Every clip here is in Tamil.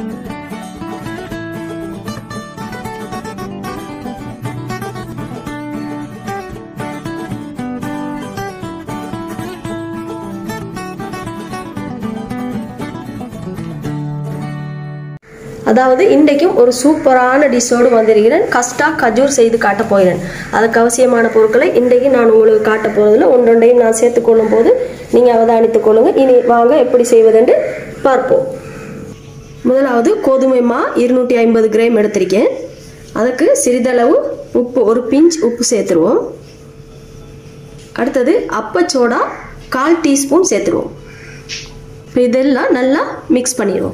அதாவது இன்றைக்கும் ஒரு சூப்பரான டிஷ்ஷோடு வந்திருக்கிறேன் கஸ்டா கஜூர் செய்து காட்ட போகிறேன் அதுக்கு அவசியமான பொருட்களை இன்றைக்கு நான் உங்களுக்கு காட்ட போகிறதுல ஒன்றொன்றையும் நான் சேர்த்துக்கொள்ளும் போது நீங்கள் அவதானித்துக் கொள்ளுங்க இனி வாங்க எப்படி செய்வதென்று பார்ப்போம் முதலாவது கோதுமை மா இருநூற்றி ஐம்பது கிராம் எடுத்திருக்கேன் அதுக்கு சிறிதளவு உப்பு ஒரு பிஞ்ச் உப்பு சேர்த்துருவோம் அடுத்தது அப்பச்சோடா கால் டீஸ்பூன் சேர்த்துருவோம் இப்போ இதெல்லாம் நல்லா மிக்ஸ் பண்ணிடுவோம்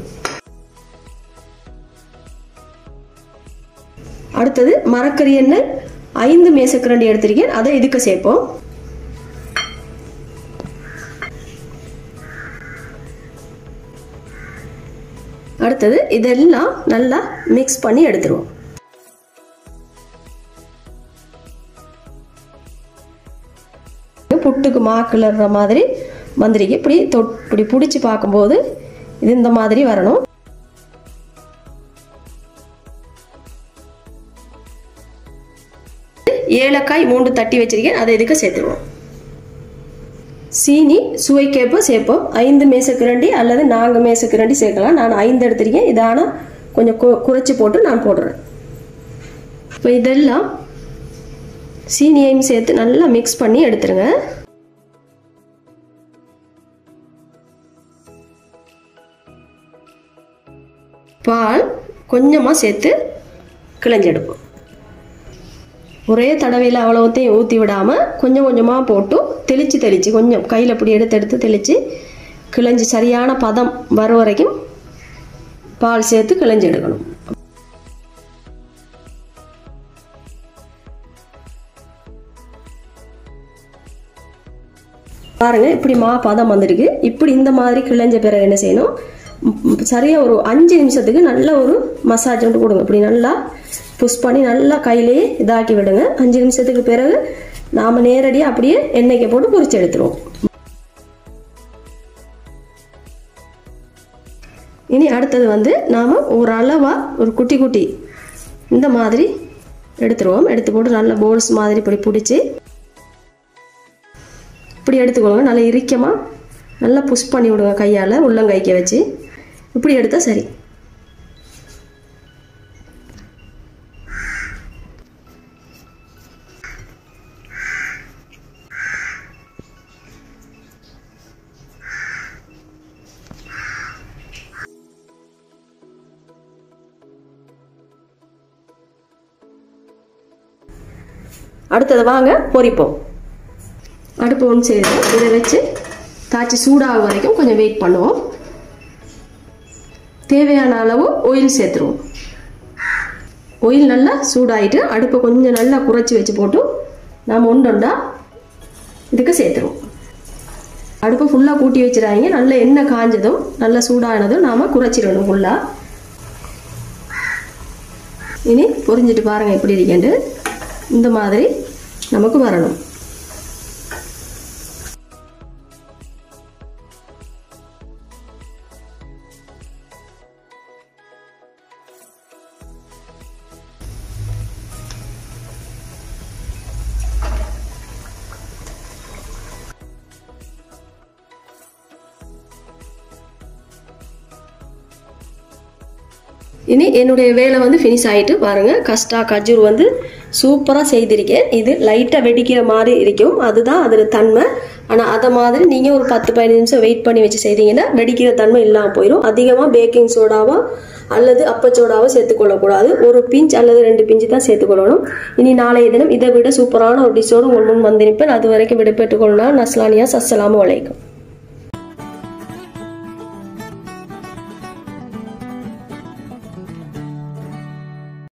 அடுத்தது மரக்கறி எண்ணெய் ஐந்து மேசக்கரண்டி எடுத்திருக்கேன் அதை இதுக்கு சேர்ப்போம் அடுத்தது இதெல்லாம் நல்லா மிக்ஸ் பண்ணி எடுத்துருவோம் புட்டுக்கு மா கிளற மாதிரி வந்துருக்கு இப்படி தொட் இப்படி பிடிச்சி பார்க்கும்போது இது இந்த மாதிரி வரணும் ஏலக்காய் மூன்று தட்டி வச்சிருக்கேன் அதை இதுக்கு சேர்த்துருவோம் சீனி சுவைக்கேற்ப சேர்ப்போம் ஐந்து மேசக்கிரண்டி அல்லது நான்கு மேசக்கிரண்டி சேர்க்கலாம் நான் ஐந்து எடுத்திருக்கேன் இதான கொஞ்சம் கு குறைச்சி போட்டு நான் போடுறேன் இப்போ இதெல்லாம் சீனியையும் சேர்த்து நல்லா மிக்ஸ் பண்ணி எடுத்துருங்க பால் கொஞ்சமாக சேர்த்து கிளஞ்செடுப்போம் ஒரே தடவையில் அவ்வளோத்தையும் ஊற்றி விடாமல் கொஞ்சம் கொஞ்சமாக போட்டு தெளித்து தெளித்து கொஞ்சம் கையில் இப்படி எடுத்து எடுத்து தெளித்து கிளஞ்சி சரியான பதம் வர வரைக்கும் பால் சேர்த்து கிளஞ்சி எடுக்கணும் பாருங்கள் இப்படி மா பதம் வந்திருக்கு இப்படி இந்த மாதிரி கிளஞ்ச பிறகு என்ன செய்யணும் சரியாக ஒரு அஞ்சு நிமிஷத்துக்கு நல்ல ஒரு மசாஜ் வந்து கொடுங்க இப்படி நல்லா புஷ் பண்ணி நல்லா கையிலேயே இதாக்கி விடுங்க அஞ்சு நிமிஷத்துக்கு பிறகு நாம் நேரடியாக அப்படியே எண்ணெய்க்கு போட்டு பொரிச்சு எடுத்துருவோம் இனி அடுத்தது வந்து நாம் ஒரு அளவாக ஒரு குட்டி குட்டி இந்த மாதிரி எடுத்துருவோம் எடுத்து போட்டு நல்ல போல்ஸ் மாதிரி இப்படி பிடிச்சி இப்படி எடுத்துக்கோங்க நல்லா இறுக்கமாக நல்லா புஷ் பண்ணி விடுங்க கையால் உள்ளங்கைக்க வச்சு இப்படி எடுத்தால் சரி அடுத்தது வாங்க பொரிப்போம் அடுப்பு ஒன்று செய்து இதை வச்சு காய்ச்சி சூடாக வரைக்கும் கொஞ்சம் வெயிட் பண்ணுவோம் தேவையான அளவு ஆயில் சேர்த்துருவோம் ஆயில் நல்லா சூடாயிட்டு அடுப்பை கொஞ்சம் நல்லா குறைச்சி வச்சு போட்டு நாம் ஒன்றொண்டா இதுக்கு சேர்த்துருவோம் அடுப்பை ஃபுல்லாக கூட்டி வச்சிடாதீங்க நல்ல எண்ணெய் காஞ்சதும் நல்லா சூடானதும் நாம் குறைச்சிடணும் ஃபுல்லாக இனி பொரிஞ்சிட்டு பாருங்கள் எப்படி இருக்கேன்ட்டு இந்த மாதிரி நமக்கு வரணும் இனி என்னுடைய வேலை வந்து ஃபினிஷ் ஆகிட்டு பாருங்கள் கஸ்டா கஜூர் வந்து சூப்பராக செய்திருக்கேன் இது லைட்டாக வெடிக்கிற மாதிரி இருக்கும் அதுதான் அதில் தன்மை ஆனால் அதை மாதிரி நீங்கள் ஒரு பத்து பதினஞ்சு நிமிஷம் வெயிட் பண்ணி வச்சு செய்தீங்கன்னா வெடிக்கிற தன்மை இல்லாமல் போயிடும் அதிகமாக பேக்கிங் சோடாவோ அல்லது அப்பச்சோடாவோ சேர்த்துக்கொள்ளக்கூடாது ஒரு பிஞ்ச் அல்லது ரெண்டு பிஞ்சு தான் சேர்த்துக்கொள்ளணும் இனி நாளைய தினம் இதை விட சூப்பரான ஒரு டிஷ்ஷோடு உங்கள் முன் வந்து நிற்பேன் அது வரைக்கும் விடைபெற்றுக் கொள்ளலாம் நஸ்லானியா அஸ்ஸலாமு அலைக்கும்